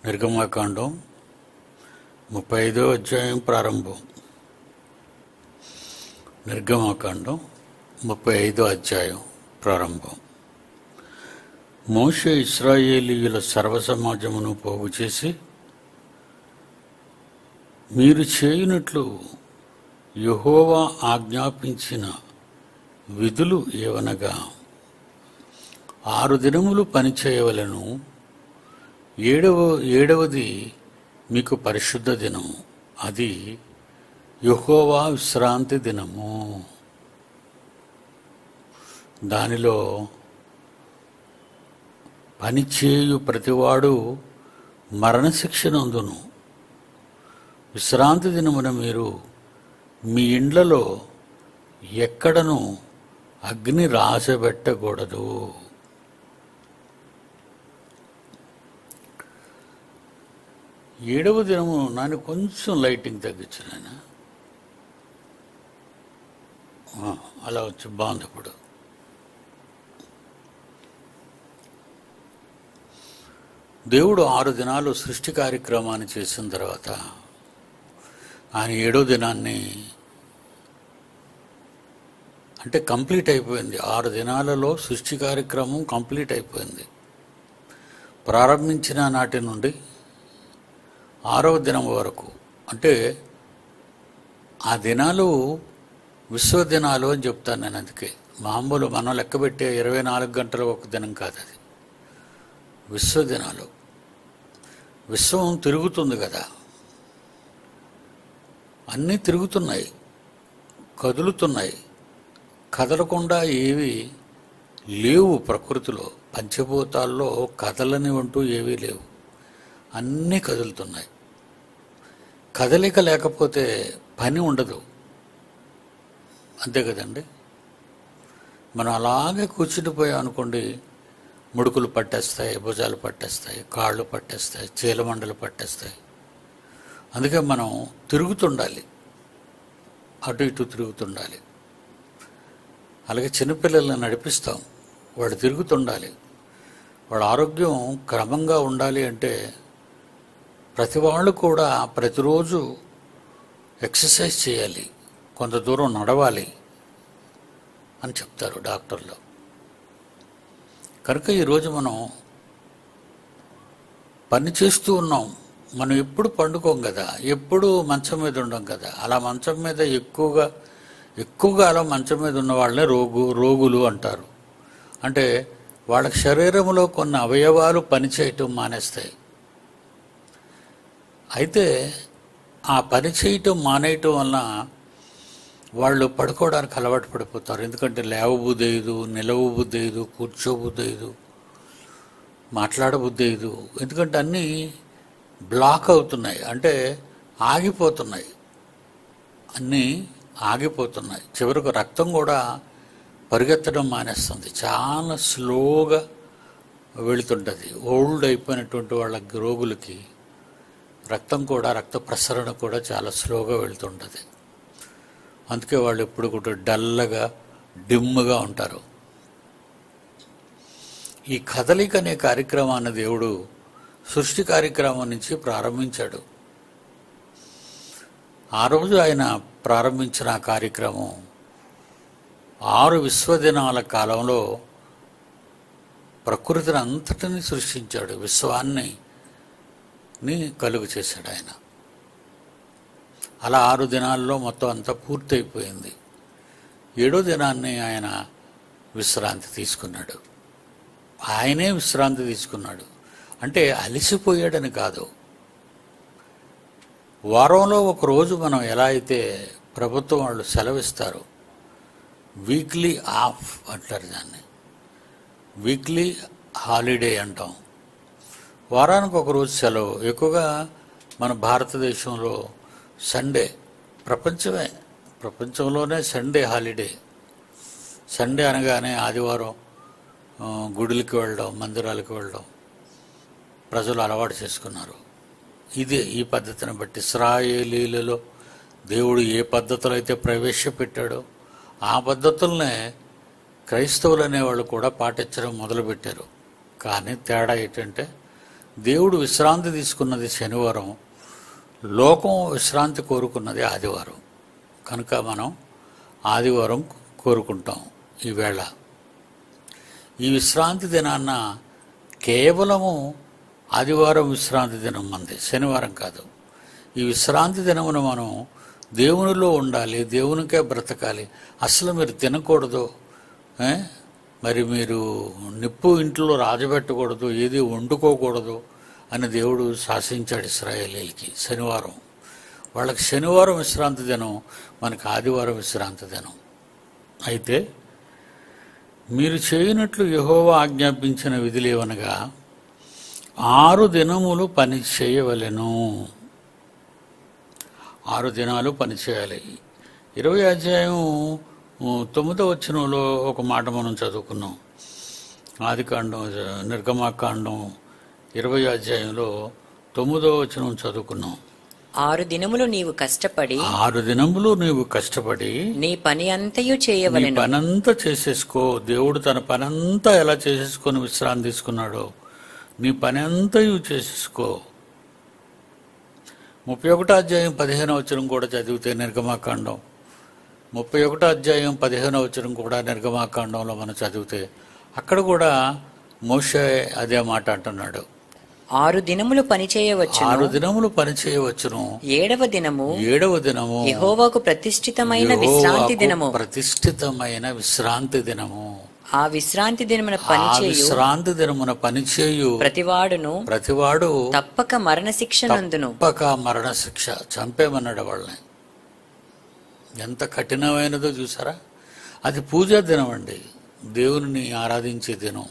నిర్గమాకాండం ముప్పై ఐదో అధ్యాయం ప్రారంభం నిర్గమాకాండం ముప్పై ఐదో అధ్యాయం ప్రారంభం మోషే ఇస్రాయేలీయుల సర్వసమాజమును పోగు చేసి మీరు చేయునట్లు యెహోవా ఆజ్ఞాపించిన విధులు ఏవనగా ఆరు దినములు పనిచేయవలను ఏడవ ఏడవది మీకు పరిశుద్ధ దినము అది యెహోవా విశ్రాంతి దినము దానిలో పనిచేయు ప్రతివాడు మరణశిక్ష నందును విశ్రాంతి దినమున మీరు మీ ఇండ్లలో ఎక్కడను అగ్ని రాసబెట్టకూడదు ఏడవ దినము నాని కొంచెం లైటింగ్ తగ్గించు నాయన ఆ, అలా వచ్చి బాగుంది ఇప్పుడు దేవుడు ఆరు దినాలు సృష్టి కార్యక్రమాన్ని చేసిన తర్వాత ఆయన ఏడో దినాన్ని అంటే కంప్లీట్ అయిపోయింది ఆరు దినాలలో సృష్టి కార్యక్రమం కంప్లీట్ అయిపోయింది ప్రారంభించిన నాటి నుండి ఆరవ దినం వరకు అంటే ఆ దినాలు విశ్వ దినాలు అని చెప్తాను నేను అందుకే మామూలు మనం లెక్క పెట్టే ఇరవై నాలుగు గంటలు ఒక దినం కాదు అది విశ్వ దినాలు విశ్వం తిరుగుతుంది కదా అన్నీ తిరుగుతున్నాయి కదులుతున్నాయి కదలకుండా ఏవి లేవు ప్రకృతిలో పంచభూతాల్లో కదలని అంటూ ఏవీ లేవు అన్నీ కదులుతున్నాయి కదలిక లేకపోతే పని ఉండదు అంతే కదండి మనం అలాగే కూర్చుండిపోయాం అనుకోండి ముడుకులు పట్టేస్తాయి భుజాలు పట్టేస్తాయి కాళ్ళు పట్టేస్తాయి చీలమండలు పట్టేస్తాయి అందుకే మనం తిరుగుతుండాలి అటు ఇటు తిరుగుతుండాలి అలాగే చిన్నపిల్లల్ని నడిపిస్తాం వాడు తిరుగుతుండాలి వాడు ఆరోగ్యం క్రమంగా ఉండాలి అంటే ప్రతి వాళ్ళు కూడా ప్రతిరోజు ఎక్సర్సైజ్ చేయాలి కొంత దూరం నడవాలి అని చెప్తారు డాక్టర్లు కనుక ఈరోజు మనం పని చేస్తూ ఉన్నాం మనం ఎప్పుడు పండుకోం కదా ఎప్పుడు మంచం మీద ఉండం కదా అలా మంచం మీద ఎక్కువగా ఎక్కువగా అలా మంచం మీద ఉన్న వాళ్ళనే రోగు రోగులు అంటారు అంటే వాళ్ళ శరీరంలో కొన్ని అవయవాలు పనిచేయటం మానేస్తాయి అయితే ఆ పని చేయటం మానేయటం వలన వాళ్ళు పడుకోవడానికి అలవాటు పడిపోతారు ఎందుకంటే లేవబుద్దేయదు నిలవబుద్దేయదు కూర్చోబుద్దేయదు మాట్లాడబుద్దేయదు ఎందుకంటే అన్నీ బ్లాక్ అవుతున్నాయి అంటే ఆగిపోతున్నాయి అన్నీ ఆగిపోతున్నాయి చివరకు రక్తం కూడా పరిగెత్తడం మానేస్తుంది చాలా స్లోగా వెళుతుంటుంది ఓల్డ్ అయిపోయినటువంటి వాళ్ళ రోగులకి రక్తం కూడా రక్త ప్రసరణ కూడా చాలా స్లోగా వెళ్తుంటుంది అందుకే వాళ్ళు ఎప్పుడు కూడా డల్లగా డిమ్గా ఉంటారు ఈ కదలిక అనే కార్యక్రమాన్ని దేవుడు సృష్టి కార్యక్రమం నుంచి ప్రారంభించాడు ఆ రోజు ఆయన ప్రారంభించిన ఆ కార్యక్రమం ఆరు విశ్వదినాల కాలంలో ప్రకృతిని అంతటిని సృష్టించాడు విశ్వాన్ని ని కలుగు చేశాడు ఆయన అలా ఆరు దినాల్లో మొత్తం అంతా పూర్తయిపోయింది ఏడో దినాన్ని ఆయన విశ్రాంతి తీసుకున్నాడు ఆయనే విశ్రాంతి తీసుకున్నాడు అంటే అలసిపోయాడని కాదు వారంలో ఒక రోజు మనం ఎలా అయితే ప్రభుత్వం వాళ్ళు సెలవిస్తారు వీక్లీ ఆఫ్ అంటారు దాన్ని వీక్లీ హాలిడే అంటాం వారానికి ఒక రోజు సెలవు ఎక్కువగా మన భారతదేశంలో సండే ప్రపంచమే ప్రపంచంలోనే సండే హాలిడే సండే అనగానే ఆదివారం ఆ, గుడులకి వెళ్ళడం మందిరాలకు వెళ్ళడం ప్రజలు అలవాటు చేసుకున్నారు ఇదే ఈ పద్ధతిని బట్టి ఇస్రాయేలీలలో దేవుడు ఏ పద్ధతులు అయితే ప్రవేశపెట్టాడో ఆ పద్ధతులనే క్రైస్తవులు అనేవాళ్ళు కూడా పాటించడం మొదలుపెట్టారు కానీ తేడా ఏంటంటే దేవుడు విశ్రాంతి తీసుకున్నది శనివారం లోకం విశ్రాంతి కోరుకున్నది ఆదివారం కనుక మనం ఆదివారం కోరుకుంటాం ఈవేళ ఈ విశ్రాంతి దినాన్న కేవలము ఆదివారం విశ్రాంతి దినం మంది శనివారం కాదు ఈ విశ్రాంతి దినమును మనం దేవునిలో ఉండాలి దేవునికే బ్రతకాలి అసలు మీరు తినకూడదు ఏ? మరి మీరు నిప్పు ఇంట్లో రాజబెట్టకూడదు ఏది వండుకోకూడదు అని దేవుడు శాసించాడు ఇస్రాయేలీలకి శనివారం వాళ్ళకి శనివారం విశ్రాంతి దినం మనకి ఆదివారం విశ్రాంతి దినం అయితే మీరు చేయనట్లు యెహోవా ఆజ్ఞాపించిన విధులేవనగా ఆరు దినములు పని చేయవలెను ఆరు దినాలు పని చేయాలి ఇరవై అధ్యాయం ఉ, తొమ్మిదో వచనంలో ఒక మాట మనం చదువుకున్నాం ఆదికాండం నిర్గమాకాండం ఇరవై అధ్యాయంలో తొమ్మిదో వచనం చదువుకున్నాం ఆరు దినములు నీవు కష్టపడి ఆరు దినములు నీవు కష్టపడి నీ పని అంతయు నీ చేయవలెను పనంతా చేసేసుకో దేవుడు తన పనంతా ఎలా చేసేసుకొని విశ్రాంతి తీసుకున్నాడో నీ పని అంతయు చేసేసుకో ముప్పై ఒకటో అధ్యాయం పదిహేనో వచనం కూడా చదివితే నిర్గమాకాండం ముప్పై ఒకటో అధ్యాయం పదిహేనో వచనం కూడా నిర్గమాకాండంలో మనం చదివితే అక్కడ కూడా మోషే అదే మాట అంటున్నాడు ఆరు దినములు పని చేయవచ్చు ఆరు దినములు పని చేయవచ్చును ఏడవ దినము ఏడవ దినము యెహోవాకు ప్రతిష్ఠితమైన విశ్రాంతి యెహోవాకు దినము ప్రతిష్ఠితమైన విశ్రాంతి దినము ఆ విశ్రాంతి దినమున ఆ పని చేయు విశ్రాంతి దినమున పనిచేయు ప్రతివాడును ప్రతివాడు తప్పక మరణ శిక్ష నందును తప్పక మరణ శిక్ష చంపేమన్నాడు వాళ్ళని ఎంత కఠినమైనదో చూసారా అది పూజా దినం అండి దేవుని ఆరాధించే దినం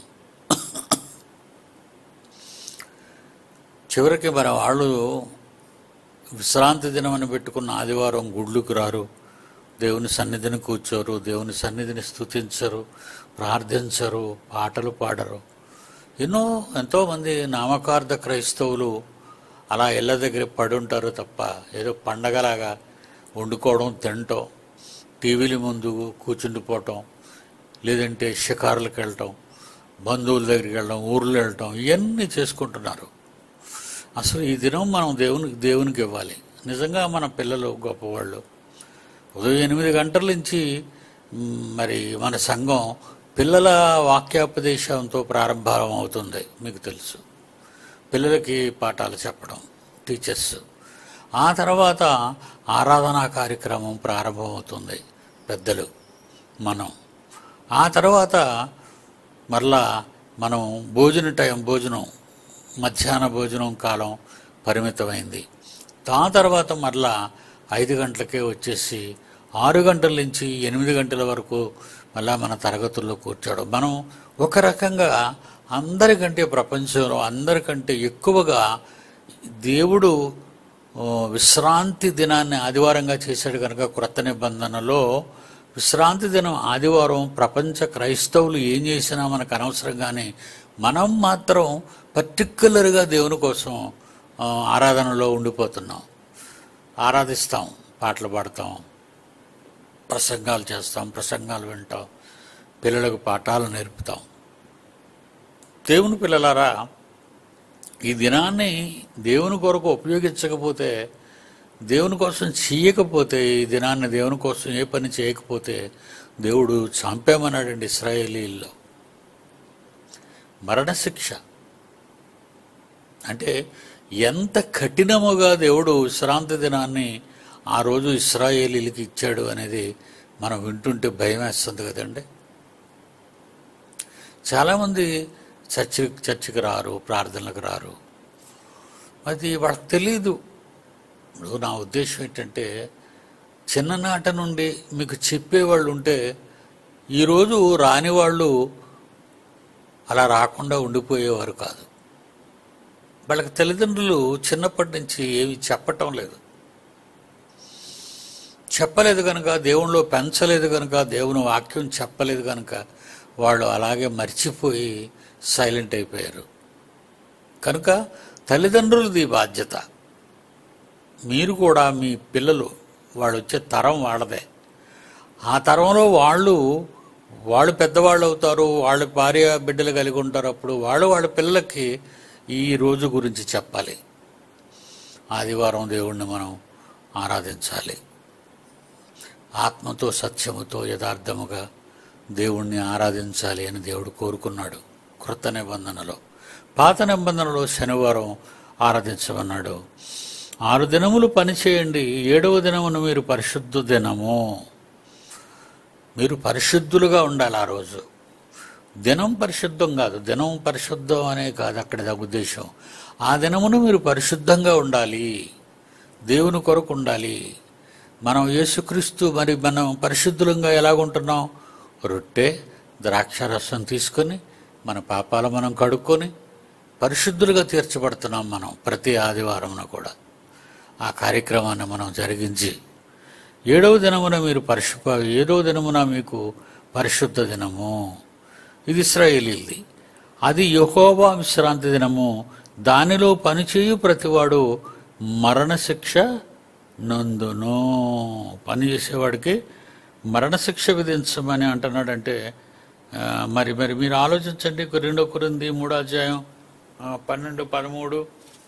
చివరికి మన వాళ్ళు విశ్రాంతి దినం అని పెట్టుకున్న ఆదివారం గుడ్లకు రారు దేవుని సన్నిధిని కూర్చోరు దేవుని సన్నిధిని స్తుతించరు ప్రార్థించరు పాటలు పాడరు ఎన్నో ఎంతోమంది నామకార్థ క్రైస్తవులు అలా ఇళ్ళ దగ్గర పడి ఉంటారు తప్ప ఏదో పండగలాగా వండుకోవడం తినటం టీవీల ముందు కూర్చుండిపోవటం లేదంటే షికారులకు వెళ్ళటం బంధువుల దగ్గరికి వెళ్ళడం ఊర్లు వెళ్ళటం ఇవన్నీ చేసుకుంటున్నారు అసలు ఈ దినం మనం దేవునికి దేవునికి ఇవ్వాలి నిజంగా మన పిల్లలు గొప్పవాళ్ళు ఉదయం ఎనిమిది గంటల నుంచి మ్, మరి మన సంఘం పిల్లల వాక్యోపదేశంతో ప్రారంభం అవుతుంది మీకు తెలుసు పిల్లలకి పాఠాలు చెప్పడం టీచర్స్ ఆ తర్వాత ఆరాధనా కార్యక్రమం ప్రారంభమవుతుంది పెద్దలు మనం ఆ తర్వాత మరలా మనం భోజన టైం భోజనం మధ్యాహ్న భోజనం కాలం పరిమితమైంది ఆ తర్వాత మరలా ఐదు గంటలకే వచ్చేసి ఆరు గంటల నుంచి ఎనిమిది గంటల వరకు మళ్ళా మన తరగతుల్లో కూర్చోవడం మనం ఒక రకంగా అందరికంటే ప్రపంచంలో అందరికంటే ఎక్కువగా దేవుడు ఆ, విశ్రాంతి దినాన్ని ఆదివారంగా చేశాడు కనుక క్రొత్త నిబంధనలో విశ్రాంతి దినం ఆదివారం ప్రపంచ క్రైస్తవులు ఏం చేసినా మనకు అనవసరం కానీ మనం మాత్రం పర్టిక్యులర్గా దేవుని కోసం ఆ, ఆరాధనలో ఉండిపోతున్నాం ఆరాధిస్తాం పాటలు పాడతాం ప్రసంగాలు చేస్తాం ప్రసంగాలు వింటాం పిల్లలకు పాఠాలు నేర్పుతాం దేవుని పిల్లలారా ఈ దినాన్ని దేవుని కొరకు ఉపయోగించకపోతే దేవుని కోసం చేయకపోతే ఈ దినాన్ని దేవుని కోసం ఏ పని చేయకపోతే దేవుడు చంపేమన్నాడండి ఇస్రాయేలీల్లో మరణశిక్ష అంటే ఎంత కఠినముగా దేవుడు విశ్రాంతి దినాన్ని ఆ రోజు ఇస్రాయేలీలకి ఇచ్చాడు అనేది మనం వింటుంటే భయం వేస్తుంది కదండి చాలామంది చర్చి చర్చికి రారు ప్రార్థనలకు రారు అది వాళ్ళకి తెలియదు ఇప్పుడు నా ఉద్దేశం ఏంటంటే చిన్ననాట నుండి మీకు చెప్పేవాళ్ళు ఉంటే ఈరోజు రాని వాళ్ళు అలా రాకుండా ఉండిపోయేవారు కాదు వాళ్ళకి తల్లిదండ్రులు చిన్నప్పటి నుంచి ఏమి చెప్పటం లేదు చెప్పలేదు కనుక దేవునిలో పెంచలేదు కనుక దేవుని వాక్యం చెప్పలేదు కనుక వాళ్ళు అలాగే మర్చిపోయి సైలెంట్ అయిపోయారు కనుక తల్లిదండ్రులది బాధ్యత మీరు కూడా మీ పిల్లలు వాళ్ళు వచ్చే తరం వాళ్ళదే ఆ తరంలో వాళ్ళు వాళ్ళు పెద్దవాళ్ళు అవుతారు వాళ్ళ భార్య బిడ్డలు కలిగి ఉంటారు అప్పుడు వాళ్ళు వాళ్ళ పిల్లలకి ఈ రోజు గురించి చెప్పాలి ఆదివారం దేవుణ్ణి మనం ఆరాధించాలి ఆత్మతో సత్యముతో యథార్థముగా దేవుణ్ణి ఆరాధించాలి అని దేవుడు కోరుకున్నాడు క్రొత్త నిబంధనలో పాత నిబంధనలో శనివారం ఆరాధించమన్నాడు ఆరు దినములు పనిచేయండి ఏడవ దినమును మీరు పరిశుద్ధ దినము మీరు పరిశుద్ధులుగా ఉండాలి ఆ రోజు దినం పరిశుద్ధం కాదు దినం పరిశుద్ధం అనే కాదు అక్కడ దాని ఉద్దేశం ఆ దినమును మీరు పరిశుద్ధంగా ఉండాలి దేవుని కొరకు ఉండాలి మనం యేసుక్రీస్తు మరి మనం పరిశుద్ధులంగా ఎలాగుంటున్నాం రొట్టె ద్రాక్షారసం తీసుకొని మన పాపాలు మనం కడుక్కొని పరిశుద్ధులుగా తీర్చబడుతున్నాం మనం ప్రతి ఆదివారమున కూడా ఆ కార్యక్రమాన్ని మనం జరిగించి ఏడవ దినమున మీరు పరిశు ఏడవ దినమున మీకు పరిశుద్ధ దినము ఇది ఇస్రాయేలీది అది యెహోవా విశ్రాంతి దినము దానిలో పనిచేయు ప్రతివాడు మరణశిక్ష నందును పని చేసేవాడికి మరణశిక్ష విధించమని అంటున్నాడంటే ఆ, మరి మరి మీరు ఆలోచించండి రెండో కొరింది మూడో అధ్యాయం ఆ, పన్నెండు పదమూడు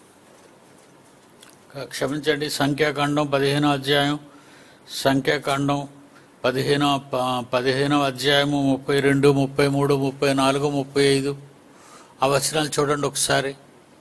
క్షమించండి సంఖ్యాకాండం పదిహేనో అధ్యాయం సంఖ్యాకాండం పదిహేనో ప- పదిహేనవ అధ్యాయము ముప్పై రెండు ముప్పై మూడు ముప్పై నాలుగు ముప్పై ఐదు ఆ వచనాలు చూడండి ఒకసారి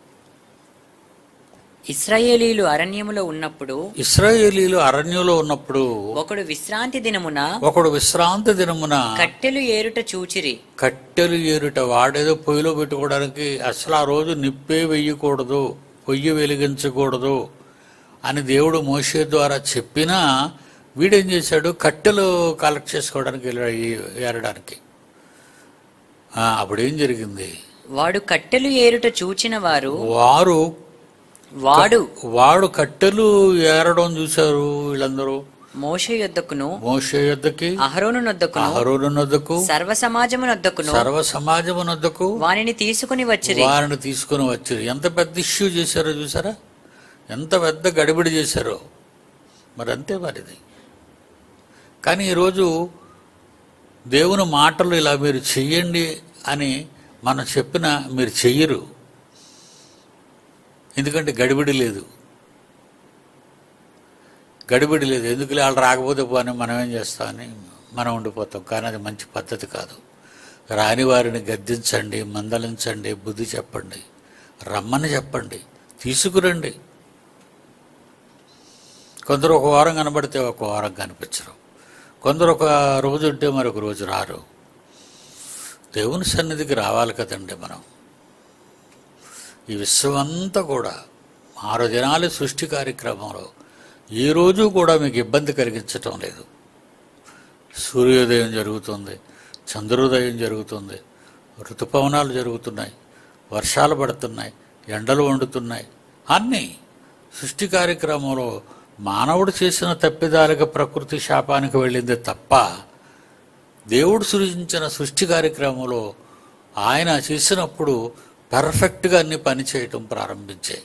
ఇస్రాయేలీలు అరణ్యములో ఉన్నప్పుడు ఇస్రాయేలీలు అరణ్యంలో ఉన్నప్పుడు ఒకడు విశ్రాంతి దినమున ఒకడు విశ్రాంతి దినమున కట్టెలు ఏరుట చూచిరి కట్టెలు ఏరుట వాడేదో పొయ్యిలో పెట్టుకోవడానికి అసలు ఆ రోజు నిప్పే వెయ్యకూడదు పొయ్యి వెలిగించకూడదు అని దేవుడు మోషే ద్వారా చెప్పినా వీడేం చేశాడు కట్టెలు కలెక్ట్ చేసుకోవడానికి వెళ్ళాడు ఈ- ఏరడానికి ఆ, అప్పుడేం జరిగింది వాడు కట్టెలు ఏరుట చూచిన వారు వారు వాడు వాడు కట్టెలు ఏరడం చూశారు వీళ్ళందరూ మోషే యొద్దకును మోషే యొద్దకి అహరోను నొద్దకును అహరోను నొద్దకు సర్వ సమాజము నొద్దకును సర్వ సమాజము నొద్దకు వానిని తీసుకుని వచ్చిరి వారిని తీసుకుని వచ్చారు ఎంత పెద్ద ఇష్యూ చేశారో చూసారా ఎంత పెద్ద గడిబిడి చేశారో మరి అంతే మరిది కానీ ఈరోజు దేవుని మాటలు ఇలా మీరు చెయ్యండి అని మనం చెప్పిన మీరు చెయ్యరు ఎందుకంటే గడిబిడి లేదు గడిబిడి లేదు ఎందుకు వాళ్ళు రాకపోతే పోనీ మనం ఏం చేస్తామని మనం ఉండిపోతాం కానీ అది మంచి పద్ధతి కాదు రాని వారిని గద్దించండి మందలించండి బుద్ధి చెప్పండి రమ్మని చెప్పండి తీసుకురండి కొందరు ఒక వారం కనబడితే ఒక వారం కనిపించరు కొందరు ఒక రోజు ఉంటే మరొక రోజు రారు దేవుని సన్నిధికి రావాలి కదండి మనం ఈ విశ్వం అంతా కూడా ఆరు దినాల సృష్టి కార్యక్రమంలో ఏ రోజు కూడా మీకు ఇబ్బంది కలిగించటం లేదు సూర్యోదయం జరుగుతుంది చంద్రోదయం జరుగుతుంది ఋతుపవనాలు జరుగుతున్నాయి వర్షాలు పడుతున్నాయి ఎండలు వండుతున్నాయి అన్నీ సృష్టి కార్యక్రమంలో మానవుడు చేసిన తప్పిదాలకు ప్రకృతి శాపానికి వెళ్ళింది తప్ప దేవుడు సృజించిన సృష్టి కార్యక్రమంలో ఆయన చేసినప్పుడు పర్ఫెక్ట్గా అన్ని పని చేయటం ప్రారంభించాయి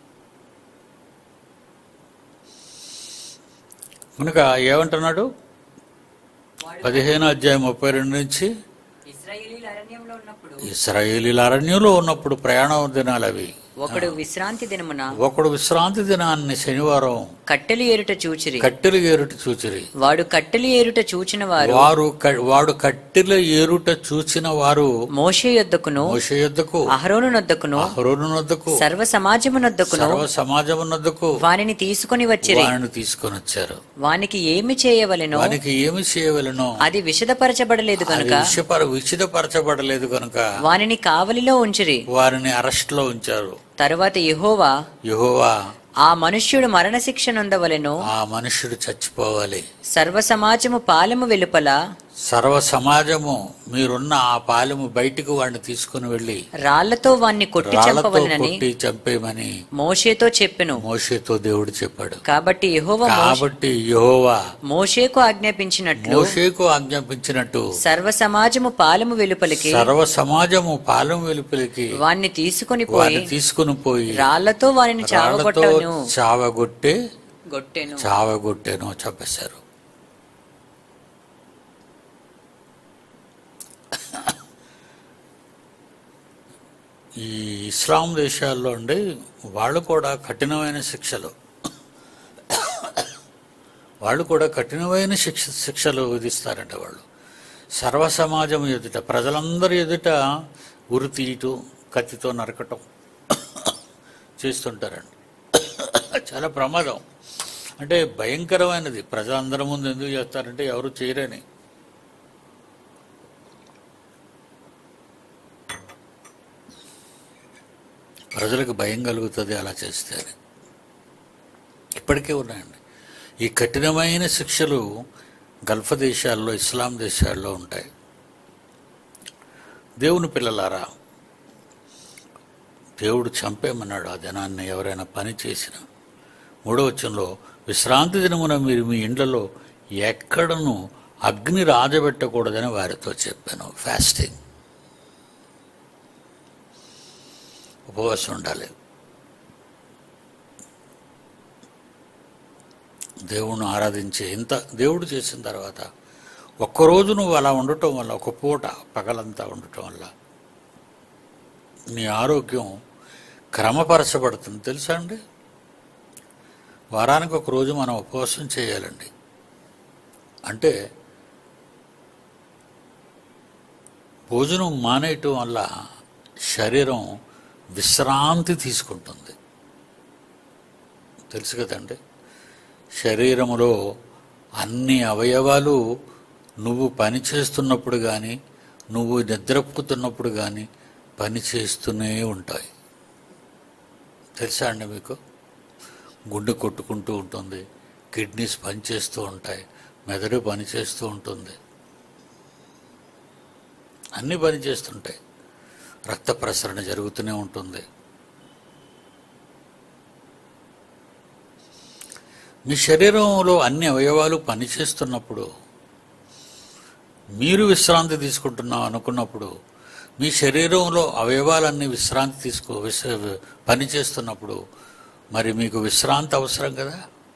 కనుక ఏమంటున్నాడు పదిహేను అధ్యాయం ముప్పై రెండు నుంచి ఇశ్రాయేలీలు అరణ్యంలో ఉన్నప్పుడు ఇస్రాయేలీల అరణ్యంలో ఉన్నప్పుడు ప్రయాణ దినాలు అవి ఒకడు విశ్రాంతి దినమున ఒకడు విశ్రాంతి దినాన్ని శనివారం కట్టెలు ఏరుట చూచిరి కట్టెలు ఏరుట చూచిరి వాడు కట్టెలు ఏరుట చూచిన వారు వారు క- వాడు కట్టెల ఏరుట చూచిన వారు మోషే యొద్దకును మోషే యొద్దకు అహరోను నొద్దకును అహరోను నొద్దకు సర్వ సమాజము నొద్దకును సర్వ సమాజము నొద్దకు వానిని తీసుకుని వచ్చిరి వారిని తీసుకొని వచ్చారు వానికి ఏమి చేయవలెనో వానికి ఏమి చేయవలనో అది విషదపరచబడలేదు అది కనుక విషపర విచితపరచబడలేదు కనుక వానిని కావలిలో ఉంచిరి వారిని అరెస్ట్ లో ఉంచారు తరువాత యెహోవా యెహోవా ఆ మనుష్యుడు మరణశిక్ష నొందవలెను ఆ మనుష్యుడు చచ్చిపోవాలి సర్వ సమాజము పాలెము వెలుపల సర్వ సమాజము మీరున్న ఆ పాలెము బయటికి వాడిని తీసుకుని వెళ్ళి రాళ్లతో వాణ్ణి కొట్టి రాళ్లతో చంపవలెనని కొట్టి చంపేయమని మోషేతో చెప్పెను మోషేతో దేవుడు చెప్పాడు కాబట్టి యెహోవా మోషే- కాబట్టి యెహోవా మోషేకు ఆజ్ఞాపించినట్లు మోషేకు ఆజ్ఞాపించినట్టు సర్వ సమాజము పాలెము వెలుపలికి సర్వ సమాజము పాలెం వెలుపలికి వాణ్ణి తీసుకుని పోయి వారిని తీసుకుని పోయి రాళ్లతో వారిని రాళ్లతో చావగొట్టను చావగొట్టి గొట్టెను చావగొట్టేను చంపేశారు ఈ ఇస్లాం దేశాల్లో అండి వాళ్ళు కూడా కఠినమైన శిక్షలు వాళ్ళు కూడా కఠినమైన శిక్ష శిక్షలు విధిస్తారంట వాళ్ళు సర్వ సమాజం ఎదుట ప్రజలందరి ఎదుట ఉరి తీయటం కత్తితో నరకటం చేస్తుంటారండి చాలా ప్రమాదం అంటే భయంకరమైనది ప్రజలందరి ముందు ఎందుకు చేస్తారంటే ఎవరు చేయరని ప్రజలకు భయం కలుగుతుంది అలా చేస్తే అని. ఇప్పటికే ఉన్నాయండి ఈ కఠినమైన శిక్షలు గల్ఫ్ దేశాల్లో ఇస్లాం దేశాల్లో ఉంటాయి దేవుని పిల్లలారా దేవుడు చంపేమన్నాడు ఆ దినాన్ని ఎవరైనా పని చేసిన మూడో వచ్చంలో విశ్రాంతి దినమున మీరు మీ ఇండ్లలో ఎక్కడను అగ్ని రాజబెట్టకూడదని వారితో చెప్పాను ఫాస్టింగ్ ఉపవాసం ఉండాలి దేవుణ్ణి ఆరాధించే ఇంత దేవుడు చేసిన తర్వాత ఒక్కరోజు నువ్వు అలా ఉండటం వల్ల ఒక పూట పగలంతా ఉండటం వల్ల నీ ఆరోగ్యం క్రమపరచబడుతుంది తెలుసా అండి వారానికి ఒక రోజు మనం ఉపవాసం చేయాలండి అంటే భోజనం మానేయటం వల్ల శరీరం విశ్రాంతి తీసుకుంటుంది తెలుసు కదండి శరీరములో అన్ని అవయవాలు నువ్వు పని చేస్తున్నప్పుడు కానీ నువ్వు నిద్రపుతున్నప్పుడు కానీ పని చేస్తూనే ఉంటాయి తెలుసా అండి మీకు గుండె కొట్టుకుంటూ ఉంటుంది కిడ్నీస్ పనిచేస్తూ ఉంటాయి మెదడు పనిచేస్తూ ఉంటుంది అన్నీ పని చేస్తుంటాయి రక్త ప్రసరణ జరుగుతూనే ఉంటుంది మీ శరీరంలో అన్ని అవయవాలు పనిచేస్తున్నప్పుడు మీరు విశ్రాంతి తీసుకుంటున్నాం అనుకున్నప్పుడు మీ శరీరంలో అవయవాలన్నీ విశ్రాంతి తీసుకో విశ్ర పనిచేస్తున్నప్పుడు మరి మీకు విశ్రాంతి అవసరం కదా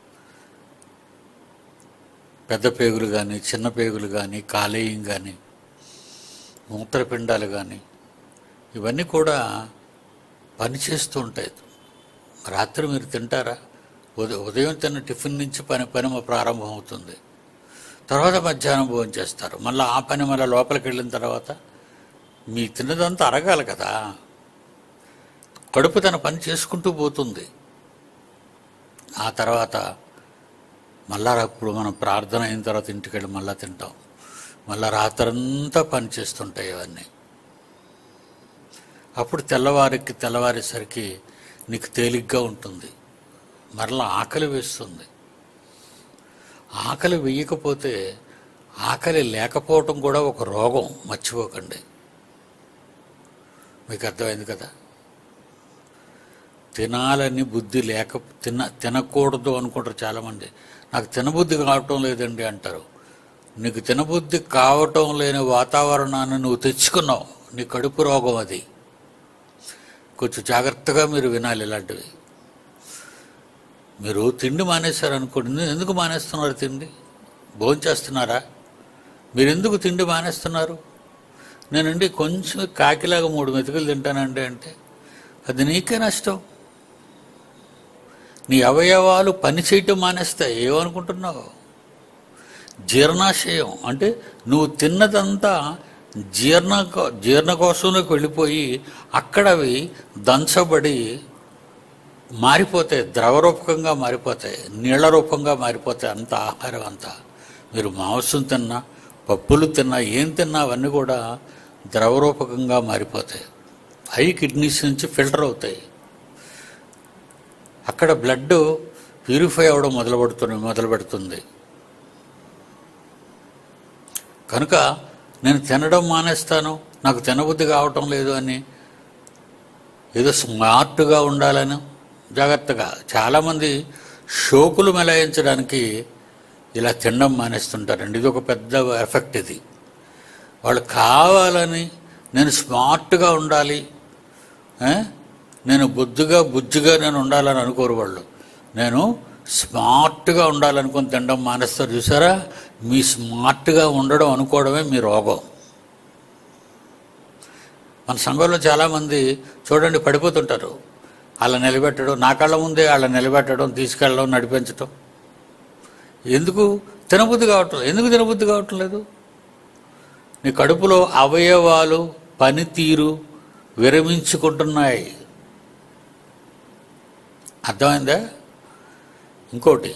పెద్ద పేగులు కానీ చిన్న పేగులు కానీ కాలేయం కానీ మూత్రపిండాలు కానీ ఇవన్నీ కూడా పనిచేస్తూ ఉంటాయి రాత్రి మీరు తింటారా ఉదయం ఉదయం తిన్న టిఫిన్ నుంచి పని పని ప్రారంభం అవుతుంది తర్వాత మధ్యాహ్నం భోజనం చేస్తారు మళ్ళీ ఆ పని మళ్ళీ లోపలికి వెళ్ళిన తర్వాత మీ తిన్నదంతా అరగాలి కదా కడుపు తన పని చేసుకుంటూ పోతుంది ఆ తర్వాత మళ్ళా అప్పుడు మనం ప్రార్థన అయిన తర్వాత ఇంటికి వెళ్ళి మళ్ళా తింటాం మళ్ళా రాత్రంతా పని చేస్తుంటాయి ఇవన్నీ అప్పుడు తెల్లవారికి తెల్లవారేసరికి నీకు తేలిగ్గా ఉంటుంది మరలా ఆకలి వేస్తుంది ఆకలి వేయకపోతే ఆకలి లేకపోవటం కూడా ఒక రోగం మర్చిపోకండి మీకు అర్థమైంది కదా తినాలని బుద్ధి లేక తిన తినకూడదు అనుకుంటారు చాలామంది నాకు తినబుద్ధి కావటం లేదండి అంటారు నీకు తినబుద్ధి కావటం లేని వాతావరణాన్ని నువ్వు తెచ్చుకున్నావు నీ కడుపు రోగం అది కొంచెం జాగ్రత్తగా మీరు వినాలి ఇలాంటివి మీరు తిండి మానేశారు అనుకోండి ఎందుకు మానేస్తున్నారు తిండి భోంచేస్తున్నారా మీరు ఎందుకు తిండి మానేస్తున్నారు నేనండి కొంచెం కాకిలాగా మూడు మెతుకులు తింటానండి అంటే అది నీకే నష్టం నీ అవయవాలు పని చేయటం మానేస్తాయి ఏమనుకుంటున్నావు జీర్ణాశయం అంటే నువ్వు తిన్నదంతా జీర్ణ జీర్ణకోశంలోకి వెళ్ళిపోయి అక్కడ అవి దంచబడి మారిపోతాయి ద్రవరూపకంగా మారిపోతాయి నీళ్ల రూపంగా మారిపోతాయి అంత ఆహారం అంతా మీరు మాంసం తిన్నా పప్పులు తిన్నా ఏం తిన్నా అవన్నీ కూడా ద్రవరూపకంగా మారిపోతాయి అవి కిడ్నీస్ నుంచి ఫిల్టర్ అవుతాయి అక్కడ బ్లడ్ ప్యూరిఫై అవ్వడం మొదలు పెడుతుంది మొదలు పెడుతుంది కనుక నేను తినడం మానేస్తాను నాకు తినబుద్ధి కావటం లేదు అని ఏదో స్మార్ట్గా ఉండాలని జాగ్రత్తగా చాలామంది షోకులు మెలాయించడానికి ఇలా తినడం మానేస్తుంటారండి ఇది ఒక పెద్ద ఎఫెక్ట్ ఇది వాళ్ళు కావాలని నేను స్మార్ట్గా ఉండాలి ఏ? నేను బుద్ధిగా బుజ్జిగా నేను ఉండాలని అనుకోరు వాళ్ళు నేను స్మార్ట్గా ఉండాలనుకుని తినడం మానేస్తారు చూసారా మీ స్మార్ట్గా ఉండడం అనుకోవడమే మీ రోగం మన సంఘంలో చాలామంది చూడండి పడిపోతుంటారు అలా నిలబెట్టడం నా కళ్ళ ముందే వాళ్ళ నిలబెట్టడం తీసుకెళ్ళడం నడిపించడం ఎందుకు తినబుద్ధి కావటం ఎందుకు తినబుద్ధి కావటం లేదు నీ కడుపులో అవయవాలు పనితీరు విరమించుకుంటున్నాయి అర్థమైందా ఇంకోటి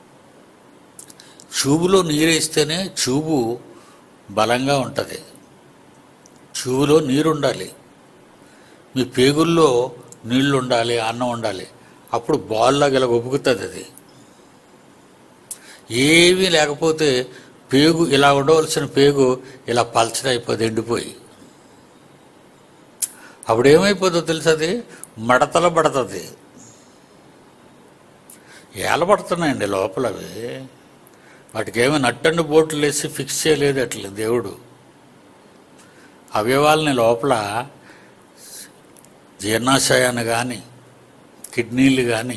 చూబులో నీరేస్తేనే చూబు బలంగా ఉంటుంది చూబులో నీరు ఉండాలి మీ పేగుల్లో నీళ్లు ఉండాలి అన్నం ఉండాలి అప్పుడు బాల్లాగా ఇలా ఉబుకుతుంది అది ఏమీ లేకపోతే పేగు ఇలా ఉండవలసిన పేగు ఇలా పలచడైపోతుంది ఎండిపోయి అప్పుడు ఏమైపోతుందో తెలుసా అది మడతల పడుతుంది ఏలబడుతున్నాయండి లోపల అవి వాటికి ఏమీ నట్టండి బోట్లు వేసి ఫిక్స్ చేయలేదు అట్లా దేవుడు అవయవాలని లోపల జీర్ణాశయాన్ని కానీ కిడ్నీలు కానీ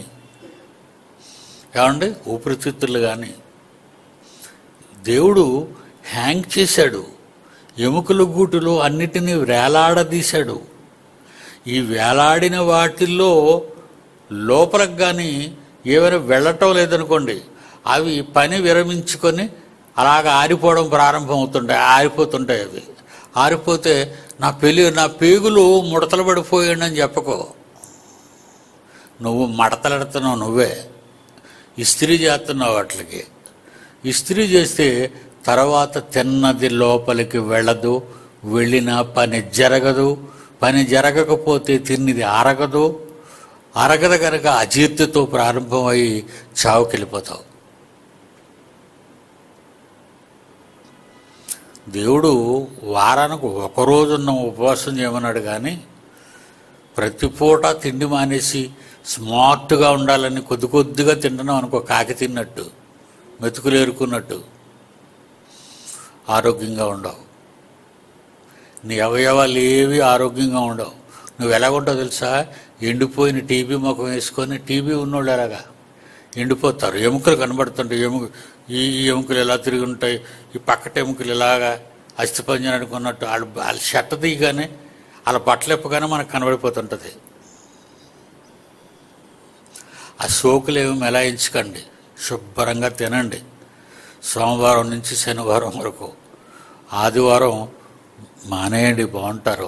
ఏమండి ఊపిరితిత్తులు కానీ దేవుడు హ్యాంగ్ చేశాడు ఎముకల గూటులో అన్నిటినీ వేలాడదీశాడు ఈ వేలాడిన వాటిల్లో లోపలకు కానీ ఏమైనా వెళ్ళటం లేదనుకోండి అవి పని విరమించుకొని అలాగ ఆరిపోవడం ప్రారంభం అవుతుంటాయి ఆరిపోతుంటాయి అవి ఆరిపోతే నా పెళ్ళి నా పేగులు ముడతలు పడిపోయాడు అని చెప్పకో నువ్వు మడతలెడుతున్నావు నువ్వే ఇస్త్రీ చేస్తున్నావు వాటికి ఇస్త్రీ చేస్తే తర్వాత తిన్నది లోపలికి వెళ్ళదు వెళ్ళిన పని జరగదు పని జరగకపోతే తిన్నది అరగదు అరగదు కనుక అజీర్తితో ప్రారంభమై చావుకెళ్ళిపోతావు దేవుడు వారానికి ఒక రోజున్న ఉపవాసం చేయమన్నాడు కానీ ప్రతి పూట తిండి మానేసి స్మార్ట్గా ఉండాలని కొద్ది కొద్దిగా తింటున్నాం అనుకో కాకి తిన్నట్టు మెతుకులు ఏరుకున్నట్టు ఆరోగ్యంగా ఉండవు నీ అవయవాలు ఏవి ఆరోగ్యంగా ఉండవు నువ్వు ఎలాగుంటావు తెలుసా ఎండిపోయిన టీబీ ముఖం వేసుకొని టీబీ ఉన్నోళ్ళు ఎలాగా ఎండిపోతారు ఎముకలు కనబడుతుంటాయి ఎముక ఈ ఈ ఎముకలు ఎలా తిరిగి ఉంటాయి ఈ పక్కట ఎముకలు ఇలాగా అస్థిపంజరం అనుకున్నట్టు వాళ్ళు వాళ్ళ షట్ట తీయగానే వాళ్ళ బట్టలు ఎప్పగానే మనకు కనబడిపోతుంటుంది ఆ సోకులు ఏమి మెలాయించకండి శుభ్రంగా తినండి సోమవారం నుంచి శనివారం వరకు ఆదివారం మానేయండి బాగుంటారు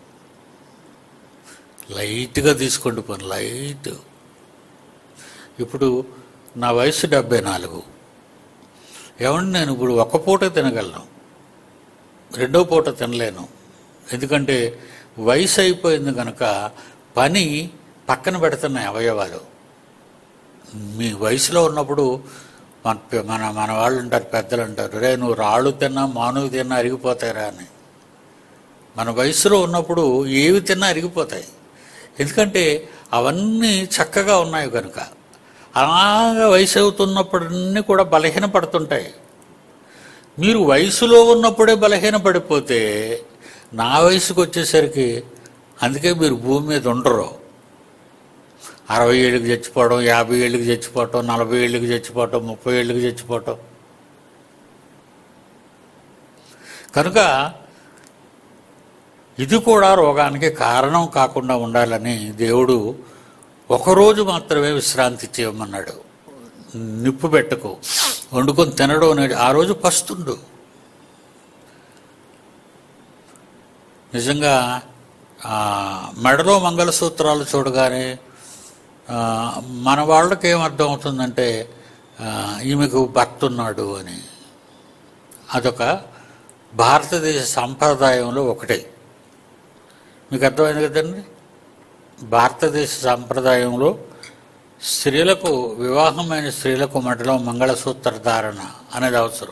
లైట్గా తీసుకోండి పని లైట్ ఇప్పుడు నా వయసు డెబ్బై నాలుగు ఏమండి నేను ఇప్పుడు ఒక్క పూట తినగలను రెండో పూట తినలేను ఎందుకంటే వయసు అయిపోయింది కనుక పని పక్కన పెడుతున్నాయి అవయవాలు మీ వయసులో ఉన్నప్పుడు మన పె- మన మన వాళ్ళు ఉంటారు పెద్దలు అంటారు రే నువ్వు రాళ్ళు తిన్నా మానువు తిన్నా అరిగిపోతాయిరా అని మన వయసులో ఉన్నప్పుడు ఏవి తిన్నా అరిగిపోతాయి ఎందుకంటే అవన్నీ చక్కగా ఉన్నాయి కనుక అలాగా వయసు అవుతున్నప్పుడన్నీ కూడా బలహీన పడుతుంటాయి మీరు వయసులో ఉన్నప్పుడే బలహీన పడిపోతే నా వయసుకు వచ్చేసరికి అందుకే మీరు భూమి మీద ఉండరు అరవై ఏళ్ళకి చచ్చిపోవడం యాభై ఏళ్ళకి చచ్చిపోవటం నలభై ఏళ్ళకి చచ్చిపోవటం ముప్పై ఏళ్ళకి చచ్చిపోవటం కనుక ఇది కూడా రోగానికి కారణం కాకుండా ఉండాలని దేవుడు ఒకరోజు మాత్రమే విశ్రాంతి చేయమన్నాడు నిప్పు పెట్టకు వండుకొని తినడం అనేది ఆ రోజు పస్తుండు నిజంగా ఆ, మెడలో మంగళసూత్రాలు చూడగానే ఆ, మన వాళ్ళకి ఏమర్థం అవుతుందంటే ఆ, ఈమెకు భర్త ఉన్నాడు అని అదొక భారతదేశ సాంప్రదాయంలో ఒకటే మీకు అర్థమైంది కదండి భారతదేశ సాంప్రదాయంలో స్త్రీలకు వివాహమైన స్త్రీలకు మెడలో మంగళసూత్ర ధారణ అనేది అవసరం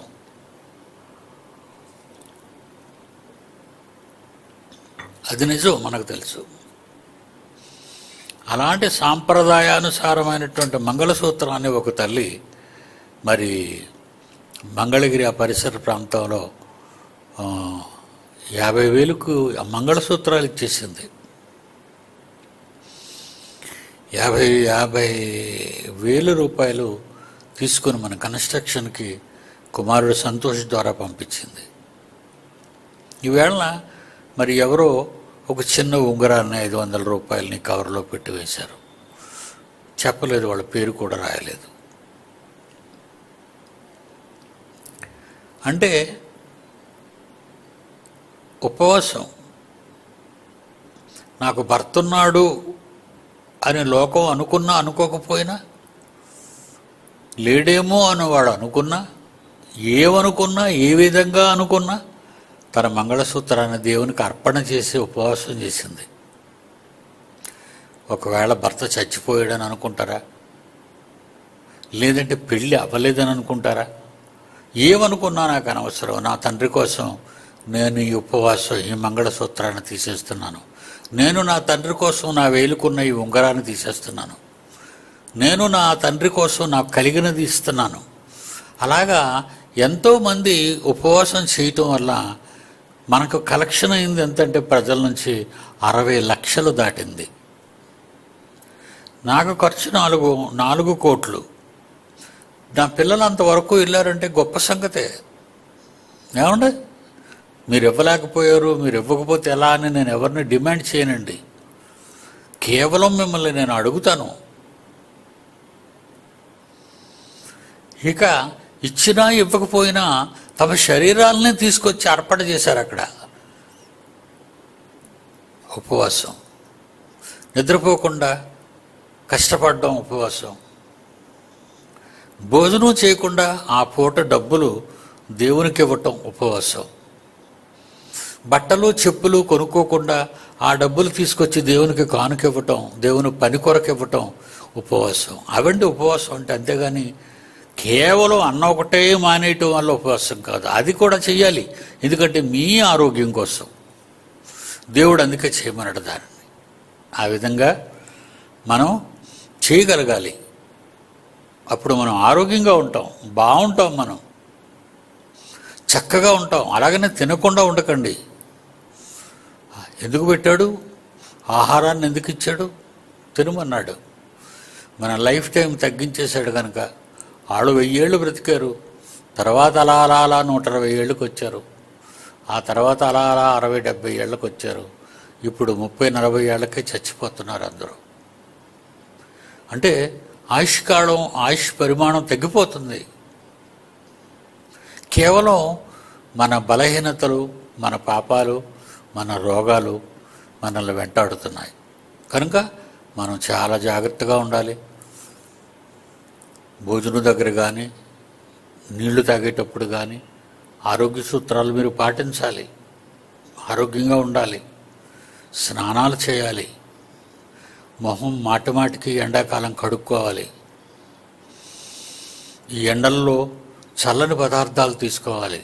అది నిజం మనకు తెలుసు అలాంటి సాంప్రదాయానుసారమైనటువంటి మంగళసూత్రాన్ని ఒక తల్లి మరి మంగళగిరి ఆ పరిసర ప్రాంతంలో ఆ, యాభై వేలకు ఆ మంగళసూత్రాలు ఇచ్చేసింది యాభై యాభై వేల రూపాయలు తీసుకొని మన కన్స్ట్రక్షన్కి కుమారుడు సంతోష్ ద్వారా పంపించింది ఈవేళ మరి ఎవరో ఒక చిన్న ఉంగరాన్ని ఐదు వందల రూపాయలని కవర్లో పెట్టి వేశారు చెప్పలేదు వాళ్ళ పేరు కూడా రాయలేదు అంటే ఉపవాసం నాకు భర్త ఉన్నాడు అని లోకం అనుకున్నా అనుకోకపోయినా లేడేమో అని వాడు అనుకున్నా ఏమనుకున్నా ఏ విధంగా అనుకున్నా తన మంగళసూత్రాన్ని దేవునికి అర్పణ చేసి ఉపవాసం చేసింది ఒకవేళ భర్త చచ్చిపోయాడని అనుకుంటారా లేదంటే పెళ్ళి అవ్వలేదని అనుకుంటారా ఏమనుకున్నా నాకు అనవసరం నా తండ్రి కోసం నేను ఈ ఉపవాసం ఈ మంగళసూత్రాన్ని తీసేస్తున్నాను నేను నా తండ్రి కోసం నా వేలుకున్న ఈ ఉంగరాన్ని తీసేస్తున్నాను నేను నా తండ్రి కోసం నాకు కలిగినది ఇస్తున్నాను అలాగా ఎంతోమంది ఉపవాసం చేయటం వల్ల మనకు కలెక్షన్ అయింది ఎంతంటే ప్రజల నుంచి అరవై లక్షలు దాటింది నాకు ఖర్చు నాలుగు నాలుగు కోట్లు నా పిల్లలు అంతవరకు వెళ్ళారంటే గొప్ప సంగతే ఏమండి మీరు ఇవ్వలేకపోయారు మీరు ఇవ్వకపోతే ఎలా అని నేను ఎవరిని డిమాండ్ చేయనండి కేవలం మిమ్మల్ని నేను అడుగుతాను ఇక ఇచ్చినా ఇవ్వకపోయినా తమ శరీరాలని తీసుకొచ్చి అర్పణ చేశారు అక్కడ ఉపవాసం నిద్రపోకుండా కష్టపడడం ఉపవాసం భోజనం చేయకుండా ఆ పూట డబ్బులు దేవునికి ఇవ్వటం ఉపవాసం బట్టలు చెప్పులు కొనుక్కోకుండా ఆ డబ్బులు తీసుకొచ్చి దేవునికి కానుక ఇవ్వటం దేవుని పని కొరకు ఇవ్వటం ఉపవాసం అవండి ఉపవాసం అంటే అంతేగాని కేవలం అన్న ఒకటే మానేయటం వల్ల ఉపవాసం కాదు అది కూడా చెయ్యాలి ఎందుకంటే మీ ఆరోగ్యం కోసం దేవుడు అందుకే చేయమన్నాడు దానిని ఆ విధంగా మనం చేయగలగాలి అప్పుడు మనం ఆరోగ్యంగా ఉంటాం బాగుంటాం మనం చక్కగా ఉంటాం అలాగనే తినకుండా ఉండకండి ఎందుకు పెట్టాడు ఆహారాన్ని ఎందుకు ఇచ్చాడు తినమన్నాడు మన లైఫ్ టైం తగ్గించేశాడు కనుక వాళ్ళు వెయ్యేళ్ళు బ్రతికారు తర్వాత అలా అలా అలా నూట అరవై ఏళ్ళకి వచ్చారు ఆ తర్వాత అలా అలా అరవై డెబ్బై ఏళ్ళకి వచ్చారు ఇప్పుడు ముప్పై నలభై ఏళ్ళకే చచ్చిపోతున్నారు అందరూ అంటే ఆయుష్ కాలం ఆయుష్ పరిమాణం తగ్గిపోతుంది కేవలం మన బలహీనతలు మన పాపాలు మన రోగాలు మనల్ని వెంటాడుతున్నాయి కనుక మనం చాలా జాగ్రత్తగా ఉండాలి భోజనం దగ్గర కానీ నీళ్లు తాగేటప్పుడు కానీ ఆరోగ్య సూత్రాలు మీరు పాటించాలి ఆరోగ్యంగా ఉండాలి స్నానాలు చేయాలి మొహం మాటి మాటికి ఎండాకాలం కడుక్కోవాలి ఈ ఎండల్లో చల్లని పదార్థాలు తీసుకోవాలి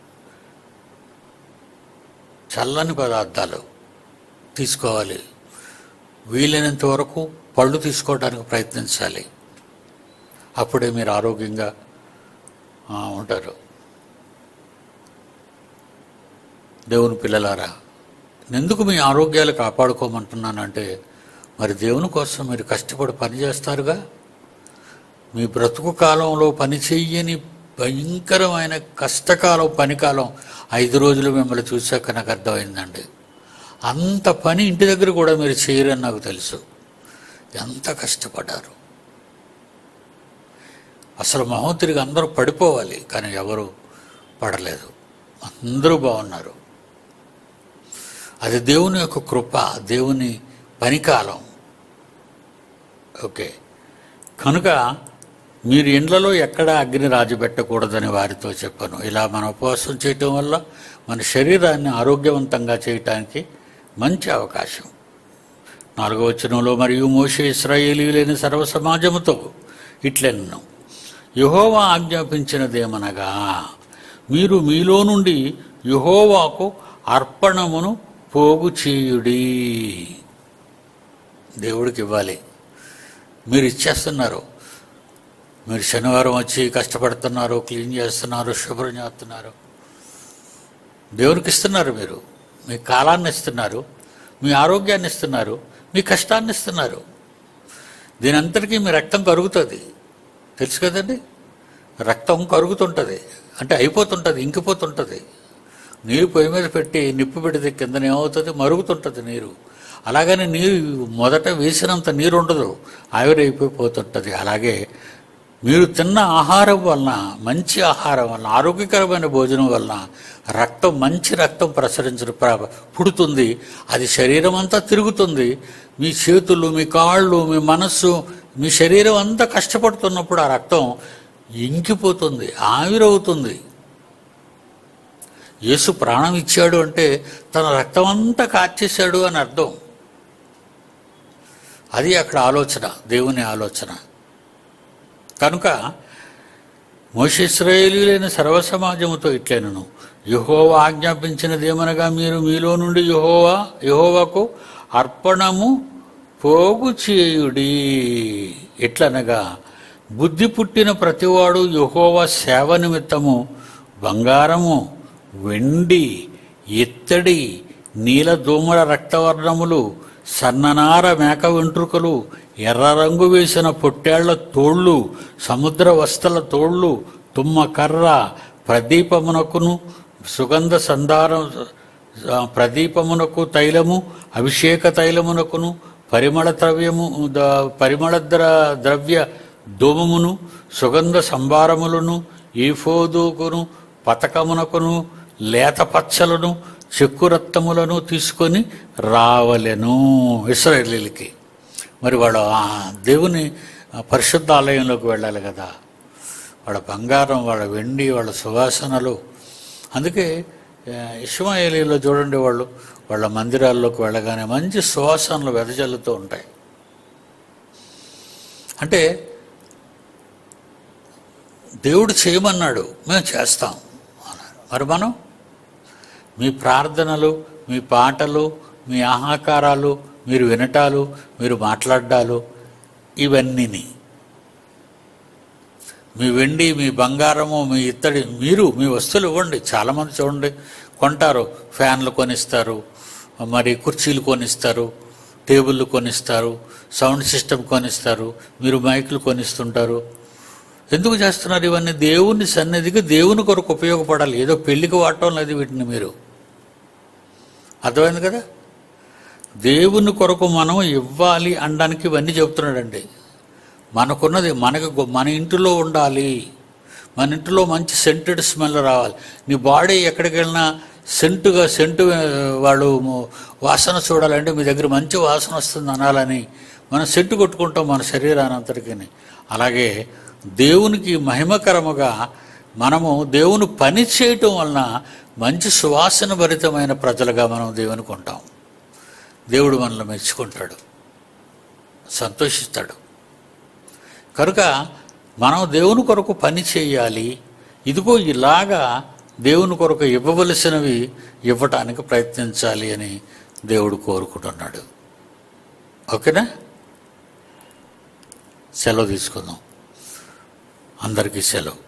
చల్లని పదార్థాలు తీసుకోవాలి వీలైనంత వరకు పళ్ళు తీసుకోవడానికి ప్రయత్నించాలి అప్పుడే మీరు ఆరోగ్యంగా ఆ, ఉంటారు దేవుని పిల్లలారా ఎందుకు మీ ఆరోగ్యాలు కాపాడుకోమంటున్నానంటే మరి దేవుని కోసం మీరు కష్టపడి పని చేస్తారుగా మీ బ్రతుకు కాలంలో పని చెయ్యని భయంకరమైన కష్టకాలం పనికాలం ఐదు రోజులు మిమ్మల్ని చూశాక నాకు అర్థమైందండి అంత పని ఇంటి దగ్గర కూడా మీరు చేయరని నాకు తెలుసు ఎంత కష్టపడ్డారు అసలు మొహం తిరిగి అందరూ పడిపోవాలి కానీ ఎవరు పడలేదు అందరూ బాగున్నారు అది దేవుని యొక్క కృప దేవుని పనికాలం ఓకే కనుక మీరు ఇండ్లలో ఎక్కడ అగ్ని రాజుపెట్టకూడదని వారితో చెప్పాను ఇలా మన ఉపవాసం చేయటం వల్ల మన శరీరాన్ని ఆరోగ్యవంతంగా చేయటానికి మంచి అవకాశం నాలుగవ వచనంలో మరియు మోషే ఇస్రాయేలీలైన సర్వ సమాజముతో ఇట్లెన్ను యహోవా ఆజ్ఞాపించినదేమనగా మీరు మీలో నుండి యహోవాకు అర్పణమును పోగు చేయుడి దేవుడికి ఇవ్వాలి మీరు ఇచ్చేస్తున్నారు మీరు శనివారం వచ్చి కష్టపడుతున్నారు క్లీన్ చేస్తున్నారు శుభ్రం చేస్తున్నారు దేవునికి ఇస్తున్నారు మీరు మీ కాలాన్ని ఇస్తున్నారు మీ ఆరోగ్యాన్ని ఇస్తున్నారు మీ కష్టాన్ని ఇస్తున్నారు దీని అంతటికీ మీ రక్తం కరుగుతుంది తెలుసు కదండి రక్తం కరుగుతుంటుంది అంటే అయిపోతుంటుంది ఇంకిపోతుంటుంది నీరు పొయ్యి మీద పెట్టి నిప్పు పెడితే కిందన ఏమవుతుంది మరుగుతుంటుంది నీరు అలాగని నీరు మొదట వేసినంత నీరు ఉండదు ఆవిరైపోతుంటుంది అలాగే మీరు తిన్న ఆహారం వలన మంచి ఆహారం వలన ఆరోగ్యకరమైన భోజనం వలన రక్తం మంచి రక్తం ప్రసరించడం ప్ర- పుడుతుంది అది శరీరం అంతా తిరుగుతుంది మీ చేతులు మీ కాళ్ళు మీ మనస్సు మీ శరీరం అంతా కష్టపడుతున్నప్పుడు ఆ రక్తం ఇంకిపోతుంది ఆవిరవుతుంది యేసు ప్రాణం ఇచ్చాడు అంటే తన రక్తం అంతా కార్చేశాడు అని అర్థం అది అక్కడ ఆలోచన దేవుని ఆలోచన కనుక మోషిస్రాయేలీలైన సర్వసమాజముతో ఇట్లనను యహోవా ఆజ్ఞాపించినదేమనగా మీరు మీలో నుండి యహోవా యహోవాకు అర్పణము పోగు చేయుడి ఎట్లనగా బుద్ధి పుట్టిన ప్రతివాడు యహోవా సేవ నిమిత్తము బంగారము వెండి ఇత్తడి నీల దోమల రక్తవర్ణములు సన్ననార మేక వెంట్రుకలు ఎర్ర రంగు వేసిన పొట్టేళ్ల తోళ్ళు సముద్ర వస్తల తోళ్ళు తుమ్మ కర్ర ప్రదీపమునకును సుగంధ సంధారం ఆ, ప్రదీపమునకు తైలము అభిషేక తైలమునకును పరిమళ ద్రవ్యము ద- పరిమళ ద్ర ద్రవ్య ధూమమును సుగంధ సంభారములను ఈఫోదుకును పతకమునకును లేత పచ్చలను చెక్కు రక్తములను తీసుకొని రావలెను ఇస్రాయేలీలకి మరి వాడు ఆ దేవుని ఆ పరిశుద్ధ ఆలయంలోకి వెళ్ళాలి కదా వాళ్ళ బంగారం వాళ్ళ వెండి వాళ్ళ సువాసనలు అందుకే ఆ, ఇష్మాయేలీలో చూడండి వాళ్ళు వాళ్ళ మందిరాల్లోకి వెళ్ళగానే మంచి సువాసనలు వెదజల్లుతూ ఉంటాయి అంటే దేవుడు చేయమన్నాడు మేము చేస్తాం అన్నారు మరి మనం మీ ప్రార్థనలు మీ పాటలు మీ ఆహాకారాలు మీరు వినటాలు మీరు మాట్లాడాలు ఇవన్నీని మీ వెండి మీ బంగారము మీ ఇత్తడి మీరు మీ వస్తువులు ఇవ్వండి చాలామంది చూడండి కొంటారు ఫ్యాన్లు కొనిస్తారు మరి కుర్చీలు కొనిస్తారు టేబుళ్ళు కొనిస్తారు సౌండ్ సిస్టమ్ కొనిస్తారు మీరు మైకులు కొనిస్తుంటారు ఎందుకు చేస్తున్నారు ఇవన్నీ దేవుని సన్నిధికి దేవుని కొరకు ఉపయోగపడాలి ఏదో పెళ్లికి వాడటం లేదు వీటిని మీరు అర్థమైంది కదా దేవుని కొరకు మనం ఇవ్వాలి అనడానికి ఇవన్నీ చెప్తున్నాడండి మనకున్నది మనకు గొ- మన ఇంటిలో ఉండాలి మన ఇంటిలో మంచి సెంటెడ్ స్మెల్ రావాలి నీ బాడీ ఎక్కడికి వెళ్ళినా సెంటుగా సెంటు ఆ, వాళ్ళు ము- వాసన చూడాలంటే మీ దగ్గర మంచి వాసన వస్తుంది అనాలని మనం సెంటు కొట్టుకుంటాం మన శరీరాన్ని అంతటికి అలాగే దేవునికి మహిమకరముగా మనము దేవుని పని చేయటం వలన మంచి సువాసన భరితమైన ప్రజలుగా మనం దేవునికి ఉంటాం దేవుడు మనల్ని మెచ్చుకుంటాడు సంతోషిస్తాడు కనుక మనం దేవుని కొరకు పని చేయాలి ఇదిగో ఇలాగా దేవుని కొరకు ఇవ్వవలసినవి ఇవ్వటానికి ప్రయత్నించాలి అని దేవుడు కోరుకుంటున్నాడు ఓకేనా సెలవు తీసుకుందాం అందరికీ సెలవు